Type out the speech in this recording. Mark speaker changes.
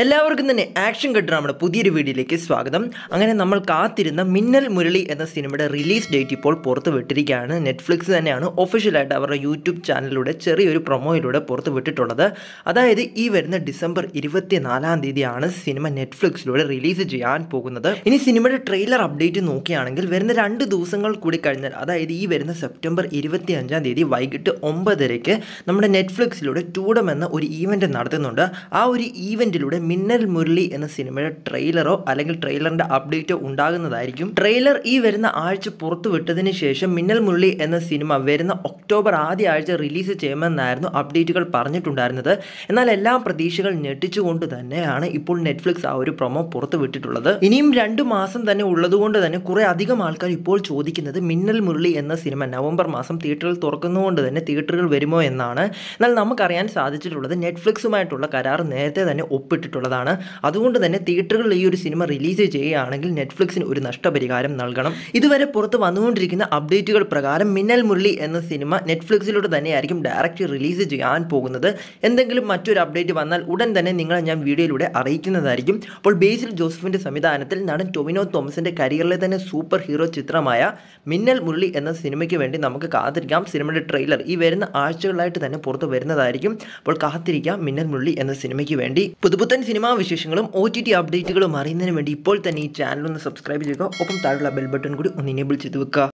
Speaker 1: എല്ലാവർക്കും തന്നെ action cut നമ്മുടെ പുതിയൊരു വീഡിയോയിലേക്ക് സ്വാഗതം അങ്ങനെ നമ്മൾ കാത്തിരുന്ന മിന്നൽ മുരളി എന്ന സിനിമയുടെ റിലീസ് ഡേറ്റ് ഇപ്പോൾ പുറത്ത് വിട്ടിരിക്കുകയാണ് നെറ്റ്ഫ്ലിക്സ് തന്നെയാണ് ഒഫീഷ്യലായിട്ട് അവരുടെ യൂട്യൂബ് ചാനലിലൂടെ ചെറിയൊരു പ്രൊമോയിലൂടെ പുറത്ത് വിട്ടിട്ടുള്ളത് അതായത് ഈ വരുന്ന ഡിസംബർ ഇരുപത്തിനാലാം തീയതിയാണ് സിനിമ നെറ്റ്ഫ്ലിക്സിലൂടെ റിലീസ് ചെയ്യാൻ പോകുന്നത് ഇനി സിനിമയുടെ ട്രെയിലർ അപ്ഡേറ്റ് നോക്കുകയാണെങ്കിൽ വരുന്ന രണ്ട് ദിവസങ്ങൾ കൂടി കഴിഞ്ഞാൽ അതായത് ഈ വരുന്ന സെപ്റ്റംബർ ഇരുപത്തി അഞ്ചാം തീയതി വൈകിട്ട് ഒമ്പതരയ്ക്ക് നമ്മുടെ നെറ്റ്ഫ്ലിക്സിലൂടെ ടൂഡം എന്ന ഒരു ഈവൻറ്റ് നടത്തുന്നുണ്ട് ആ ഒരു ഈവൻറ്റിലൂടെ മിന്നൽ മുരളി എന്ന സിനിമയുടെ ട്രെയിലറോ അല്ലെങ്കിൽ ട്രെയിലറിൻ്റെ അപ്ഡേറ്റോ ഉണ്ടാകുന്നതായിരിക്കും ട്രെയിലർ ഈ വരുന്ന ആഴ്ച പുറത്തു വിട്ടതിന് ശേഷം മിന്നൽ മുരളി എന്ന സിനിമ വരുന്ന ഒക്ടോബർ ആദ്യ ആഴ്ച റിലീസ് ചെയ്യുമെന്നായിരുന്നു അപ്ഡേറ്റുകൾ പറഞ്ഞിട്ടുണ്ടായിരുന്നത് എന്നാൽ എല്ലാ പ്രതീക്ഷകൾ ഞെട്ടിച്ചുകൊണ്ട് തന്നെയാണ് ഇപ്പോൾ നെറ്റ്ഫ്ലിക്സ് ആ ഒരു പ്രൊമോ പുറത്തു വിട്ടിട്ടുള്ളത് ഇനിയും രണ്ട് മാസം തന്നെ ഉള്ളതുകൊണ്ട് തന്നെ കുറേ അധികം ആൾക്കാർ ഇപ്പോൾ ചോദിക്കുന്നത് മിന്നൽ മുരളി എന്ന സിനിമ നവംബർ മാസം തിയേറ്ററുകൾ തുറക്കുന്നതുകൊണ്ട് തന്നെ തിയേറ്ററുകൾ വരുമോ എന്നാണ് എന്നാൽ നമുക്കറിയാൻ സാധിച്ചിട്ടുള്ളത് നെറ്റ്ഫ്ലിക്സുമായിട്ടുള്ള കരാർ നേരത്തെ തന്നെ ഒപ്പിട്ടിട്ടുള്ളതാണ് അതുകൊണ്ട് തന്നെ തിയേറ്ററുകളിൽ ഈ ഒരു സിനിമ റിലീസ് ചെയ്യുകയാണെങ്കിൽ നെറ്റ്ഫ്ലിക്സിന് ഒരു നഷ്ടപരിഹാരം നൽകണം ഇതുവരെ പുറത്ത് വന്നുകൊണ്ടിരിക്കുന്ന അപ്ഡേറ്റുകൾ പ്രകാരം മിന്നൽ മുരളി എന്ന സിനിമ നെറ്റ്ഫ്ലിക്സിലൂടെ തന്നെയായിരിക്കും ഡയറക്റ്റ് റിലീസ് ചെയ്യാൻ പോകുന്നത് എന്തെങ്കിലും മറ്റൊരു അപ്ഡേറ്റ് വന്നാൽ ഉടൻ തന്നെ നിങ്ങളെ ഞാൻ വീഡിയോയിലൂടെ അറിയിക്കുന്നതായിരിക്കും അപ്പോൾ ബേസിൽ ജോസഫിൻ്റെ സംവിധാനത്തിൽ നടൻ ടൊവിനോ തോമസിൻ്റെ കരിയറിലെ തന്നെ സൂപ്പർ ഹീറോ ചിത്രമായ മിന്നൽ മുരളി എന്ന സിനിമയ്ക്ക് വേണ്ടി നമുക്ക് കാത്തിരിക്കാം സിനിമയുടെ ട്രെയിലർ ഈ വരുന്ന ആഴ്ചകളായിട്ട് തന്നെ പുറത്ത് വരുന്നതായിരിക്കും അപ്പോൾ കാത്തിരിക്കാം മിന്നൽ മുരളി എന്ന സിനിമയ്ക്ക് വേണ്ടി പുതുപുത്തൻ സിനിമാ വിശേഷങ്ങളും ഒ ടി ടി അപ്ഡേറ്റുകളും അറിയുന്നതിന് വേണ്ടി ഇപ്പോൾ തന്നെ ഈ ചാനൽ ഒന്ന് സബ്സ്ക്രൈബ് ചെയ്യുക ഒപ്പം താഴെയുള്ള ബെൽ ബട്ടൺ കൂടി ഒന്ന് ഇനേബിൾ ചെയ്ത് വെക്കുക